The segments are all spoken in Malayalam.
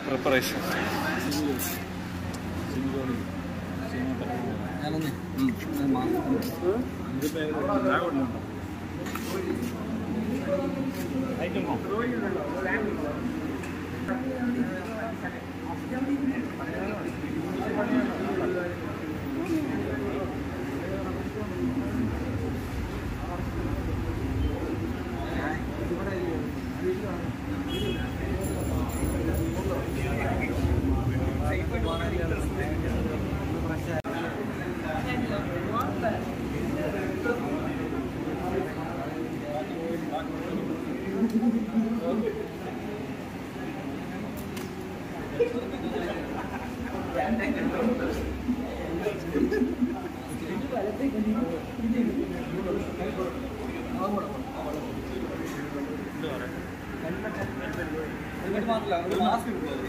പ്രിപ്പറേഷൻ ഞാനൊന്ന് ഹെൽമെറ്റ് മാത്രമല്ല ഒരു മാസ്ക് കിട്ടുമോ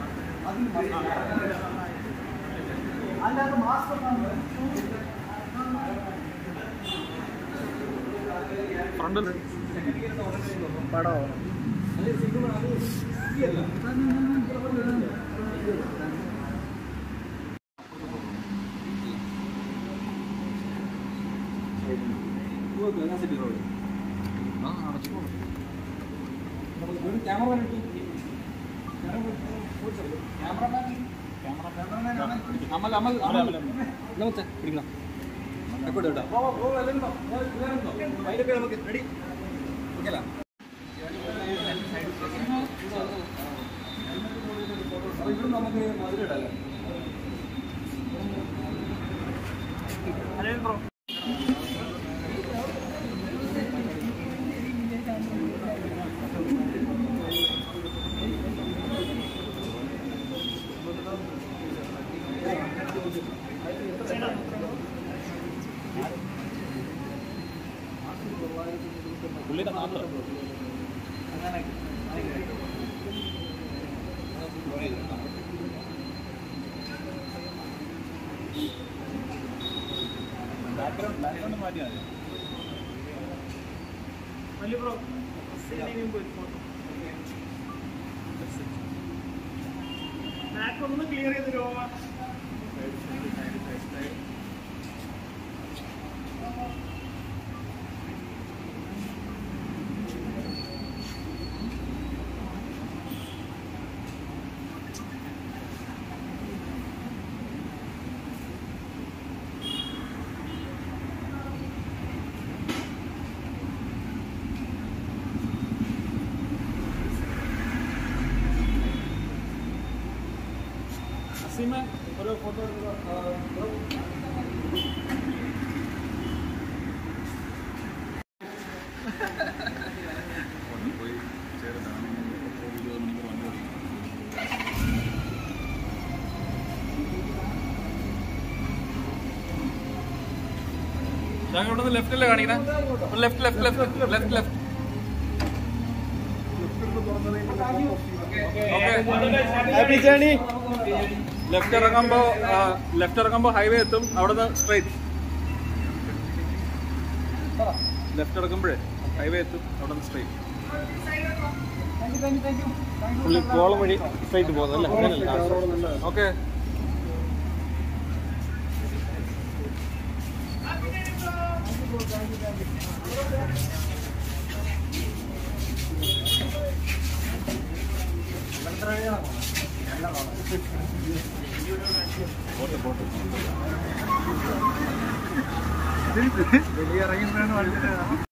അല്ലാതെ മാസ്ക് ഫ്രണ്ടിൽ പടോ ക്യാമറ അമൽ അമൽ അമൽ നമസ്തേ പിടിക്കണം എപ്പോഴും കേട്ടോ അതിലൊക്കെ നമുക്ക് റെഡി ഓക്കെ അല്ല അപ്പൊ ഇവിടെ നമുക്ക് മധുരയിടല്ലേ പുള്ളിയുടെ മാത്രം ബാക്ക്ഗ്രൗണ്ട് ബാക്ക്ഗ്രൗണ്ട് മാറ്റിയാൽ മതി ഒന്ന് ക്ലിയർ ചെയ്ത് തരുമോ അസീമ ഒരു ഫോട്ടോ പോയി ചേർന്നാണ് ഇരുപത് മണിക്കൂർ വണ്ടി ഓടിക്കുന്നത് ഞാൻ ഇവിടുന്ന് ലെഫ്റ്റല്ലേ കാണിക്കണേ left left left left left happy journey left ഇറങ്ങുമ്പോ ലെഫ്റ്റ് ഇറങ്ങുമ്പോ ഹൈവേ എത്തും അവിടുന്ന് സ്ട്രൈറ്റ് ലെഫ്റ്റ് ഇറങ്ങുമ്പോഴേ ഹൈവേ എത്തും അവിടുന്ന് സ്ട്രൈറ്റ് പുള്ളി കോളം വഴി സ്ട്രൈറ്റ് പോകുന്നല്ലേ ഓക്കെ വെളിയിറങ്ങുമ്പോഴാണ് വണ്ടി